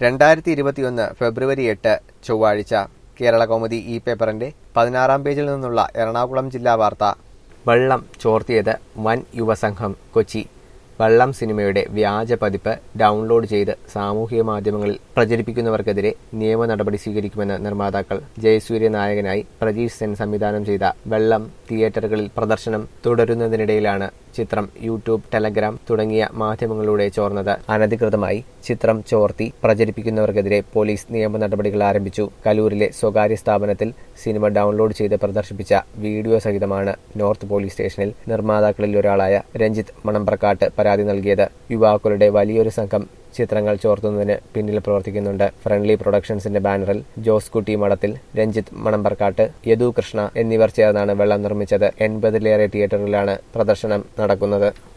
രണ്ടായിരത്തി ഇരുപത്തിയൊന്ന് ഫെബ്രുവരി എട്ട് ചൊവ്വാഴ്ച കേരള കൗമുദി ഈ പേപ്പറിന്റെ പതിനാറാം പേജിൽ നിന്നുള്ള എറണാകുളം ജില്ലാ വാർത്ത വെള്ളം ചോർത്തിയത് വൻ യുവസംഘം കൊച്ചി വെള്ളം സിനിമയുടെ വ്യാജ പതിപ്പ് ഡൗൺലോഡ് ചെയ്ത് സാമൂഹിക മാധ്യമങ്ങളിൽ പ്രചരിപ്പിക്കുന്നവർക്കെതിരെ നിയമ നടപടി സ്വീകരിക്കുമെന്ന് നിർമ്മാതാക്കൾ ജയസൂര്യ നായകനായി പ്രജീഷ് സെൻ സംവിധാനം ചെയ്ത വെള്ളം തിയേറ്ററുകളിൽ പ്രദർശനം തുടരുന്നതിനിടയിലാണ് ചിത്രം യൂട്യൂബ് ടെലഗ്രാം തുടങ്ങിയ മാധ്യമങ്ങളിലൂടെ ചോർന്നത് അനധികൃതമായി ചിത്രം ചോർത്തി പ്രചരിപ്പിക്കുന്നവർക്കെതിരെ പോലീസ് നിയമ നടപടികൾ ആരംഭിച്ചു കലൂരിലെ സ്വകാര്യ സ്ഥാപനത്തിൽ സിനിമ ഡൗൺലോഡ് ചെയ്ത് പ്രദർശിപ്പിച്ച വീഡിയോ സഹിതമാണ് നോർത്ത് പോലീസ് സ്റ്റേഷനിൽ നിർമ്മാതാക്കളിൽ ഒരാളായ രഞ്ജിത്ത് മണമ്പ്രക്കാട്ട് പരാതി നൽകിയത് യുവാക്കളുടെ വലിയൊരു സംഘം ചിത്രങ്ങൾ ചോർത്തുന്നതിന് പിന്നിൽ പ്രവർത്തിക്കുന്നുണ്ട് ഫ്രണ്ട്ലി പ്രൊഡക്ഷൻസിന്റെ ബാനറിൽ ജോസ് കുട്ടി മഠത്തിൽ രഞ്ജിത്ത് മണമ്പർക്കാട്ട് യദു കൃഷ്ണ എന്നിവർ ചേർന്നാണ് വെള്ളം നിർമ്മിച്ചത് എൺപതിലേറെ തിയേറ്ററുകളിലാണ് പ്രദർശനം നടക്കുന്നത്